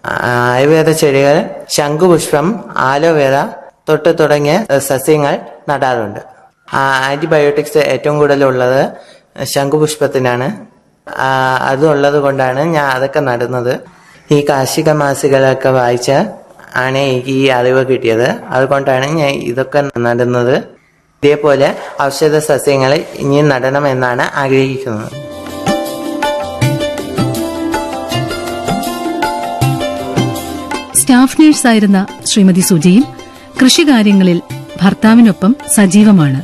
ആയുർവേദ ചെടികൾ ശംഖുപുഷ്പം ആലോവേറ തൊട്ട് തുടങ്ങിയ സസ്യങ്ങൾ നടാറുണ്ട് ആന്റിബയോട്ടിക്സ് ഏറ്റവും കൂടുതലുള്ളത് ശംഖുപുഷ്പത്തിനാണ് ആ, അതുള്ളത് കൊണ്ടാണ് ഞാൻ അതൊക്കെ നടുന്നത് ഈ കാർഷിക മാസികകളൊക്കെ വായിച്ച് ആണ് എനിക്ക് ഈ അറിവ് കിട്ടിയത് അതുകൊണ്ടാണ് ഞാൻ ഇതൊക്കെ നടുന്നത് ഇതേപോലെ ഔഷധ സസ്യങ്ങൾ ഇനിയും നടണമെന്നാണ് ആഗ്രഹിക്കുന്നത് സ്റ്റാഫ് നഴ്സായിരുന്ന ശ്രീമതി സുജയും കൃഷികാര്യങ്ങളിൽ ഭർത്താവിനൊപ്പം സജീവമാണ്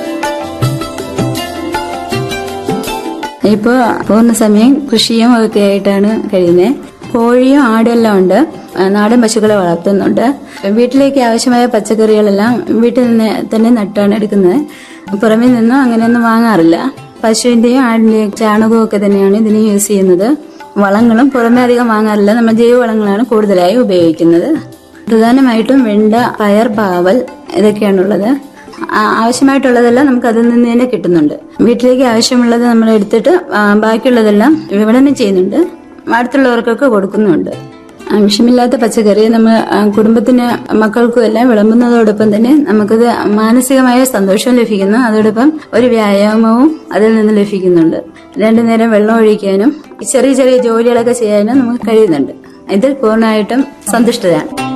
ഇപ്പോൾ പൂർണ്ണസമയം കൃഷിയും ഒക്കെ ആയിട്ടാണ് കഴിയുന്നത് കോഴിയും ആടെല്ലാം ഉണ്ട് ആ, നാടൻ പശുക്കളെ വളർത്തുന്നുണ്ട് വീട്ടിലേക്ക് ആവശ്യമായ പച്ചക്കറികളെല്ലാം വീട്ടിൽ നിന്ന് തന്നെ നട്ടാണ് എടുക്കുന്നത് പുറമെ നിന്നും അങ്ങനെയൊന്നും വാങ്ങാറില്ല പശുവിന്റെയും ആടിന്റെയും ചാണകവും ഒക്കെ തന്നെയാണ് ഇതിന് യൂസ് ചെയ്യുന്നത് വളങ്ങളും പുറമെ അധികം വാങ്ങാറില്ല നമ്മൾ ജൈവ വളങ്ങളാണ് കൂടുതലായി ഉപയോഗിക്കുന്നത് പ്രധാനമായിട്ടും വെണ്ട പയർ പാവൽ ഇതൊക്കെയാണുള്ളത് ആ- ആവശ്യമായിട്ടുള്ളതെല്ലാം നമുക്ക് അതിൽ നിന്ന് തന്നെ കിട്ടുന്നുണ്ട് വീട്ടിലേക്ക് ആവശ്യമുള്ളത് നമ്മൾ എടുത്തിട്ട് ആ, ബാക്കിയുള്ളതെല്ലാം വിപണനം ചെയ്യുന്നുണ്ട് അടുത്തുള്ളവർക്കൊക്കെ കൊടുക്കുന്നുമുണ്ട് ആവശ്യമില്ലാത്ത പച്ചക്കറി നമ്മൾ ആ, കുടുംബത്തിന് മക്കൾക്കും എല്ലാം വിളമ്പുന്നതോടൊപ്പം തന്നെ നമുക്കത് മാനസികമായ സന്തോഷം ലഭിക്കുന്നു അതോടൊപ്പം ഒരു വ്യായാമവും അതിൽ നിന്ന് ലഭിക്കുന്നുണ്ട് രണ്ടു നേരം വെള്ളം ഒഴിക്കാനും ചെറിയ ചെറിയ ജോലികളൊക്കെ ചെയ്യാനും നമുക്ക് കഴിയുന്നുണ്ട് ഇതിൽ പൂർണ്ണമായിട്ടും സന്തുഷ്ടരാണ്